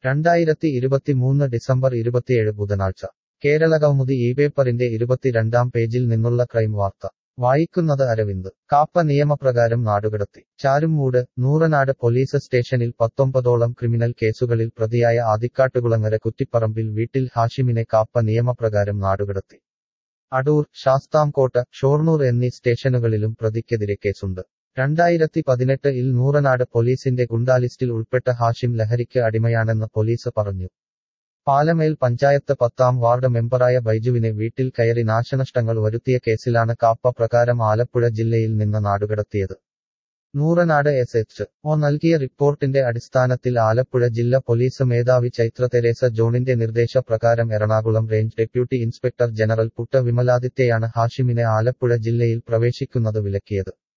രണ്ടായിരത്തി ഇരുപത്തിമൂന്ന് ഡിസംബർ ഇരുപത്തിയേഴ് ബുധനാഴ്ച കേരളകൗമുദി ഈ പേപ്പറിന്റെ ഇരുപത്തിരണ്ടാം പേജിൽ നിന്നുള്ള ക്രൈം വാർത്ത വായിക്കുന്നത് അരവിന്ദ് കാപ്പ നിയമപ്രകാരം നാടുകടത്തി ചാരുമൂട് നൂറനാട് പോലീസ് സ്റ്റേഷനിൽ പത്തൊമ്പതോളം ക്രിമിനൽ കേസുകളിൽ പ്രതിയായ ആദിക്കാട്ടുകുളങ്ങര കുറ്റിപ്പറമ്പിൽ വീട്ടിൽ ഹാഷിമിനെ കാപ്പ നിയമപ്രകാരം നാടുകടത്തി അടൂർ ശാസ്താംകോട്ട ഷോർണൂർ എന്നീ സ്റ്റേഷനുകളിലും പ്രതിക്കെതിരെ കേസുണ്ട് രണ്ടായിരത്തി പതിനെട്ട് ഇൽ നൂറനാട് പോലീസിന്റെ ഗുണ്ടാലിസ്റ്റിൽ ഉൾപ്പെട്ട ഹാഷിം ലഹരിക്ക് അടിമയാണെന്ന് പോലീസ് പറഞ്ഞു പാലമേൽ പഞ്ചായത്ത് പത്താം വാർഡ് മെമ്പറായ ബൈജുവിനെ വീട്ടിൽ കയറി നാശനഷ്ടങ്ങൾ വരുത്തിയ കേസിലാണ് കാപ്പ പ്രകാരം ആലപ്പുഴ ജില്ലയിൽ നിന്ന് നാടുകടത്തിയത് നൂറനാട് എസ് എച്ച് ഒ നൽകിയ റിപ്പോർട്ടിന്റെ അടിസ്ഥാനത്തിൽ ആലപ്പുഴ ജില്ല പോലീസ് മേധാവി ചൈത്ര തെരേസ ജോണിന്റെ നിർദ്ദേശപ്രകാരം Ernakulam range deputy inspector general Putta വിമലാദിത്യയാണ് ഹാഷിമിനെ ആലപ്പുഴ ജില്ലയിൽ പ്രവേശിക്കുന്നത് വിലക്കിയത്